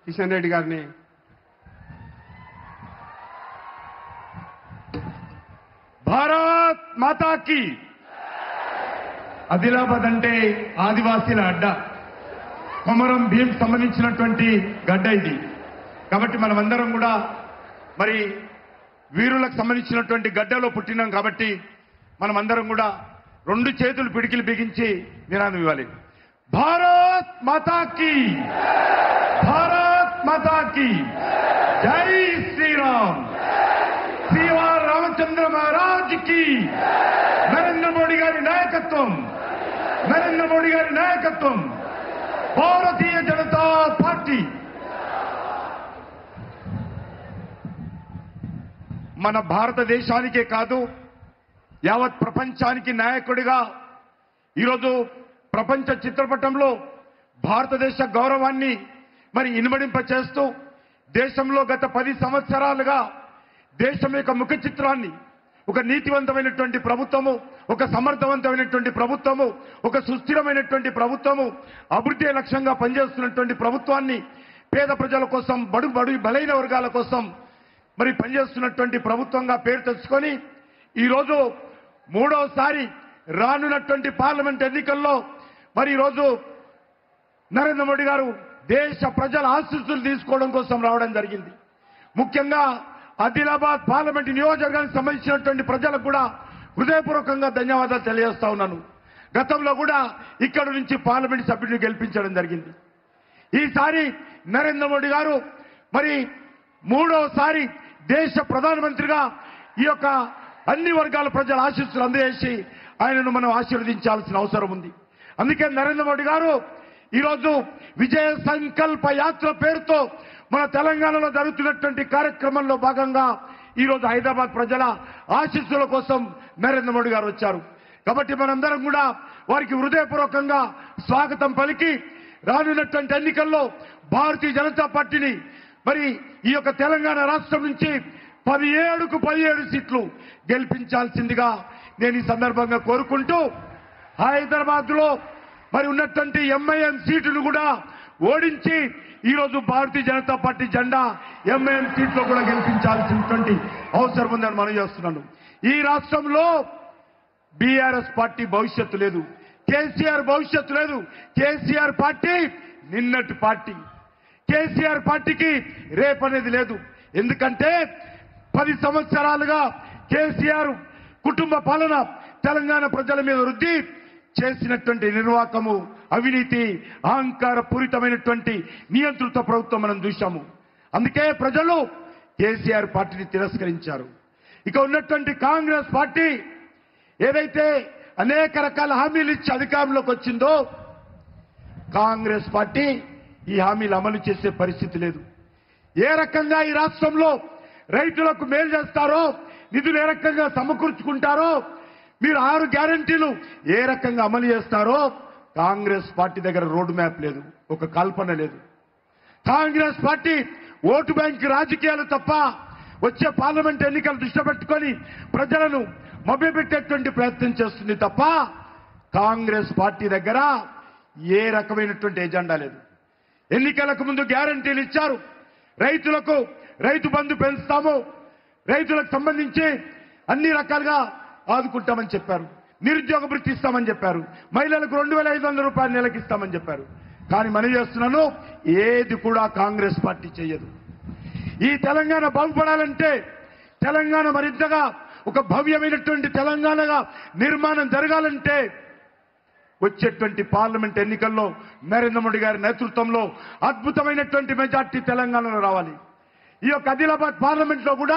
కిషన్ రెడ్డి గారిని భారత్ మాతాకి ఆదిలాబాద్ అంటే ఆదివాసీల అడ్డ కొమరం భీం సంబంధించినటువంటి గడ్డ ఇది కాబట్టి మనమందరం కూడా మరి వీరులకు సంబంధించినటువంటి గడ్డలో పుట్టినాం కాబట్టి మనమందరం కూడా రెండు చేతులు పిడికిలు బిగించి నినాదం ఇవ్వాలి భారత్ మాతాకి భారత్ మాతాకి జై శ్రీరామ్ శ్రీవార్ రామచంద్ర మహారాజ్ కి నరేంద్ర మోడీ గారి నాయకత్వం నరేంద్ర మోడీ గారి నాయకత్వం భారతీయ జనతా పార్టీ మన భారతదేశానికే కాదు యావత్ ప్రపంచానికి నాయకుడిగా ఈరోజు ప్రపంచ చిత్రపటంలో భారతదేశ గౌరవాన్ని మరి ఇనుమడింప చేస్తూ దేశంలో గత పది సంవత్సరాలుగా దేశం యొక్క ముఖ చిత్రాన్ని ఒక నీతివంతమైనటువంటి ప్రభుత్వము ఒక సమర్థవంతమైనటువంటి ప్రభుత్వము ఒక సుస్థిరమైనటువంటి ప్రభుత్వము అభివృద్ధి లక్ష్యంగా పనిచేస్తున్నటువంటి ప్రభుత్వాన్ని పేద ప్రజల కోసం బడు బడు బలైన వర్గాల కోసం మరి పనిచేస్తున్నటువంటి ప్రభుత్వంగా పేరు తెచ్చుకొని ఈరోజు మూడోసారి రానున్నటువంటి పార్లమెంట్ ఎన్నికల్లో మరి ఈరోజు నరేంద్ర మోడీ గారు దేశ ప్రజల ఆశీస్సులు తీసుకోవడం కోసం రావడం జరిగింది ముఖ్యంగా ఆదిలాబాద్ పార్లమెంట్ నియోజకవర్గానికి సంబంధించినటువంటి ప్రజలకు కూడా హృదయపూర్వకంగా ధన్యవాదాలు తెలియజేస్తా ఉన్నాను గతంలో కూడా ఇక్కడ నుంచి పార్లమెంట్ సభ్యుడిని గెలిపించడం జరిగింది ఈసారి నరేంద్ర మోడీ గారు మరి మూడోసారి దేశ ప్రధానమంత్రిగా ఈ యొక్క అన్ని వర్గాల ప్రజల ఆశీస్సులు అందజేసి ఆయనను మనం ఆశీర్వదించాల్సిన అవసరం ఉంది అందుకే నరేంద్ర మోడీ గారు ఈరోజు విజయ సంకల్ప యాత్ర పేరుతో మన తెలంగాణలో జరుగుతున్నటువంటి కార్యక్రమంలో భాగంగా ఈరోజు హైదరాబాద్ ప్రజల ఆశీస్సుల కోసం నరేంద్ర మోడీ గారు వచ్చారు కాబట్టి మనందరం కూడా వారికి హృదయపూర్వకంగా స్వాగతం పలికి రానున్నటువంటి ఎన్నికల్లో భారతీయ జనతా పార్టీని మరి ఈ యొక్క తెలంగాణ రాష్ట్రం నుంచి పదిహేడుకు పదిహేడు సీట్లు గెలిపించాల్సిందిగా నేను ఈ సందర్భంగా కోరుకుంటూ హైదరాబాద్ లో మరి ఉన్నటువంటి ఎంఐఎం సీటును కూడా ఓడించి ఈరోజు భారతీయ జనతా పార్టీ జెండా ఎంఐఎం సీట్లో కూడా గెలిపించాల్సినటువంటి అవసరం ఉందని మనం చేస్తున్నాను ఈ రాష్ట్రంలో బీఆర్ఎస్ పార్టీ భవిష్యత్తు లేదు కేసీఆర్ భవిష్యత్తు లేదు కేసీఆర్ పార్టీ నిన్నటి పార్టీ కేసీఆర్ పార్టీకి రేపనేది లేదు ఎందుకంటే పది సంవత్సరాలుగా కేసీఆర్ కుటుంబ పాలన తెలంగాణ ప్రజల మీద వృద్ధి చేసినటువంటి నిర్వాకము అవినీతి అహంకార పూరితమైనటువంటి నియంత్రిత ప్రభుత్వం మనం చూశాము అందుకే ప్రజలు కేసీఆర్ పార్టీని తిరస్కరించారు ఇక ఉన్నటువంటి కాంగ్రెస్ పార్టీ ఏదైతే అనేక రకాల హామీలు ఇచ్చి అధికారంలోకి వచ్చిందో కాంగ్రెస్ పార్టీ ఈ హామీలు అమలు చేసే పరిస్థితి లేదు ఏ రకంగా ఈ రాష్ట్రంలో రైతులకు మేలు చేస్తారో నిధులు ఏ రకంగా సమకూర్చుకుంటారో మీరు ఆరు గ్యారంటీలు ఏ రకంగా అమలు చేస్తారో కాంగ్రెస్ పార్టీ దగ్గర రోడ్ మ్యాప్ లేదు ఒక కల్పన లేదు కాంగ్రెస్ పార్టీ ఓటు బ్యాంక్ రాజకీయాలు తప్ప వచ్చే పార్లమెంట్ ఎన్నికలు దృష్టి పెట్టుకొని ప్రజలను మభ్యపెట్టేటువంటి ప్రయత్నం చేస్తుంది తప్ప కాంగ్రెస్ పార్టీ దగ్గర ఏ రకమైనటువంటి ఎజెండా లేదు ఎన్నికలకు ముందు గ్యారంటీలు ఇచ్చారు రైతులకు రైతు బంధు పెంచుతాము రైతులకు సంబంధించి అన్ని రకాలుగా ఆదుకుంటామని చెప్పారు నిరుద్యోగ వృత్తి ఇస్తామని చెప్పారు మహిళలకు రెండు వేల ఐదు వందల రూపాయలు నెలకి ఇస్తామని చెప్పారు కానీ మనం చేస్తున్నాను ఏది కూడా కాంగ్రెస్ పార్టీ చేయదు ఈ తెలంగాణ బాగుపడాలంటే తెలంగాణ మరింతగా ఒక భవ్యమైనటువంటి తెలంగాణగా నిర్మాణం జరగాలంటే వచ్చేటువంటి పార్లమెంట్ ఎన్నికల్లో నరేంద్ర మోడీ గారి నేతృత్వంలో అద్భుతమైనటువంటి మెజార్టీ తెలంగాణలో రావాలి ఈ యొక్క ఆదిలాబాద్ పార్లమెంట్ లో కూడా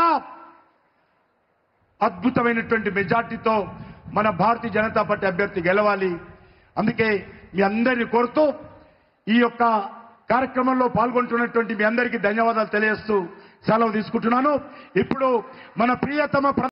అద్భుతమైనటువంటి మెజార్టీతో మన భారతీయ జనతా పార్టీ అభ్యర్థి గెలవాలి అందుకే మీ అందరినీ కోరుతూ ఈ యొక్క కార్యక్రమంలో పాల్గొంటున్నటువంటి మీ అందరికీ ధన్యవాదాలు తెలియజేస్తూ సెలవు తీసుకుంటున్నాను ఇప్పుడు మన ప్రియతమ ప్ర-